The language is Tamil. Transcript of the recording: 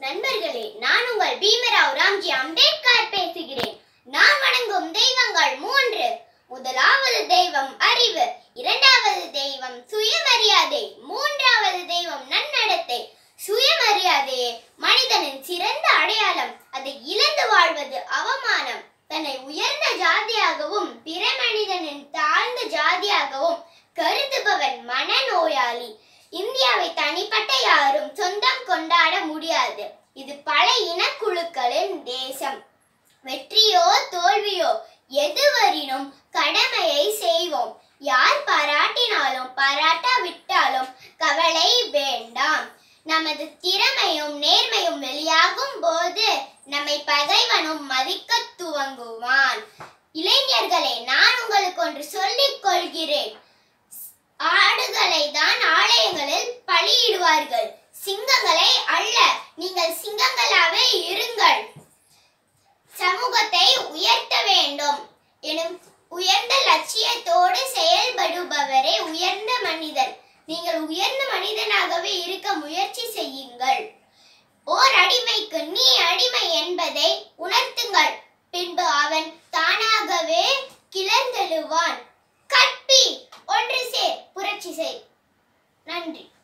நண்பர்களே நான் உங்கள் பீமராவ் ராம்ஜி அம்பேத்கர் பேசுகிறேன் நான் வணங்கும் தெய்வங்கள் மூன்று முதலாவது தெய்வம் அறிவு இரண்டாவது தெய்வம் சுயமரியாதை மூன்றாவது தெய்வம் நன்னடத்தை சுயமரியாதையே மனிதனின் சிறந்த அடையாளம் அதை இழந்து வாழ்வது அவமானம் தன்னை உயர்ந்த ஜாதியாகவும் பிற மனிதனின் தாழ்ந்த ஜாதியாகவும் கருதுபவன் மனநோயாளி இந்தியாவை தனிப்பட்ட யாரும் சொந்தம் கொண்டாட முடியாது இது பல இனக்குழுக்களின் தேசம் வெற்றியோ தோல்வியோ எதுவரினும் கடமையை செய்வோம் யார் பாராட்டினாலும் பாராட்டாவிட்டாலும் கவலை வேண்டாம் நமது திறமையும் நேர்மையும் வெளியாகும் போது நம்மை பகைவனும் மதிக்க துவங்குவான் இளைஞர்களே நான் உங்களுக்கு ஒன்று சொல்லிக் கொள்கிறேன் ஆடுகளை தான் ஆலயங்களில் பலியிடுவார்கள் சிங்கங்களை அல்ல நீங்கள் சிங்கங்களாவே இருங்கள் சமூகத்தை உயர்த்த வேண்டும் எனும் உயர்ந்த லட்சியத்தோடு செயல்படுபவரே உயர்ந்த மனிதன் நீங்கள் உயர்ந்த மனிதனாகவே இருக்க முயற்சி செய்யுங்கள் ஓர் அடிமைக்கு நீ அடிமை என்பதை உணர்த்துங்கள் பின்பு அவன் தானாகவே கிளர்ந்தெழுவான் கற்பி ஒன்று சேர் புரட்சி செய் நன்றி